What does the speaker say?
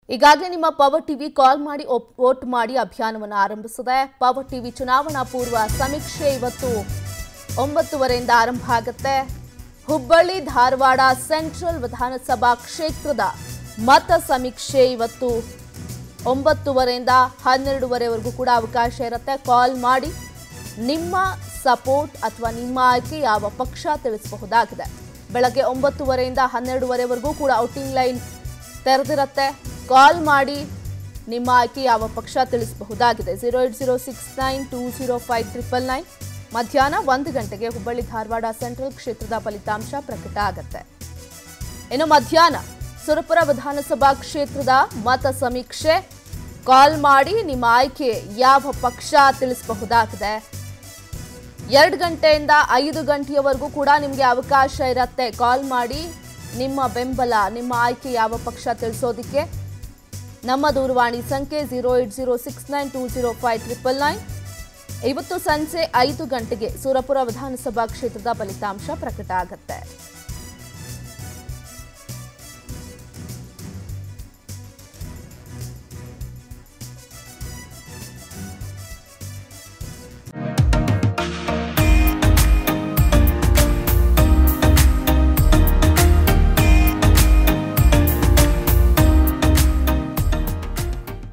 ಈಗಾಗಲೇ ನಿಮ್ಮ power TV ಕಾಲ್ ಮಾಡಿ ಒಪ್- ವೋಟ್ ಮಾಡಿ ಅಭಿಯಾನವನ್ನು ಆರಂಭಿಸಿದೆ ಪವರ್ ಟಿವಿ ಚುನಾವಣಾ ಪೂರ್ವ ಸಮೀಕ್ಷೆ ಇವತ್ತು ಒಂಬತ್ತುವರೆಯಿಂದ ಆರಂಭ ಆಗುತ್ತೆ ಹುಬ್ಬಳ್ಳಿ ಧಾರವಾಡ ಸೆಂಟ್ರಲ್ ವಿಧಾನಸಭಾ ಕ್ಷೇತ್ರದ ಮತ ಸಮೀಕ್ಷೆ ಇವತ್ತು ಒಂಬತ್ತುವರೆಯಿಂದ ಹನ್ನೆರಡುವರೆವರೆಗೂ ಕೂಡ ಅವಕಾಶ ಇರುತ್ತೆ ಕಾಲ್ ಮಾಡಿ ನಿಮ್ಮ ಸಪೋರ್ಟ್ ಅಥವಾ ನಿಮ್ಮ ಆಯ್ಕೆ ಯಾವ ಪಕ್ಷ ತಿಳಿಸಬಹುದಾಗಿದೆ ಬೆಳಗ್ಗೆ ಒಂಬತ್ತುವರೆಯಿಂದ ಹನ್ನೆರಡುವರೆವರೆಗೂ ಕೂಡ ಔಟಿಂಗ್ ಲೈನ್ ತೆರೆದಿರುತ್ತೆ ಕಾಲ್ ಮಾಡಿ ನಿಮ್ಮ ಆಯ್ಕೆ ಯಾವ ಪಕ್ಷ ತಿಳಿಸಬಹುದಾಗಿದೆ zero eight zero six nine two zero five triple nine ಮಧ್ಯಾಹ್ನ ಒಂದು ಗಂಟೆಗೆ ಹುಬ್ಬಳ್ಳಿ ಧಾರವಾಡ ಸೆಂಟ್ರಲ್ ಕ್ಷೇತ್ರದ ಫಲಿತಾಂಶ ಪ್ರಕಟ ಆಗುತ್ತೆ ಇನ್ನು ಮಧ್ಯಾಹ್ನ ಸುರಪುರ ವಿಧಾನಸಭಾ ಕ್ಷೇತ್ರದ ಮತ ಸಮೀಕ್ಷೆ ಕಾಲ್ ಮಾಡಿ ನಿಮ್ಮ ಆಯ್ಕೆ ಯಾವ ಪಕ್ಷ ತಿಳಿಸಬಹುದಾಗಿದೆ ಎರಡು ಗಂಟೆಯಿಂದ ಐದು ಗಂಟೆಯವರೆಗೂ ಕೂಡ ನಿಮಗೆ ಅವಕಾಶ ಇರುತ್ತೆ ಕಾಲ್ ಮಾಡಿ ನಿಮ್ಮ ಬೆಂಬಲ ನಿಮ್ಮ ಆಯ್ಕೆ ಯಾವ ಪಕ್ಷ ತಿಳಿಸೋದಿಕ್ಕೆ ನಮ್ಮ ದೂರವಾಣಿ ಸಂಖ್ಯೆ zero eight zero six nine two zero five triple nine ಇವತ್ತು ಸಂಜೆ ಐದು ಗಂಟೆಗೆ ಸೂರಪುರ ವಿಧಾನಸಭಾ ಕ್ಷೇತ್ರದ ಫಲಿತಾಂಶ ಪ್ರಕಟ ಆಗುತ್ತೆ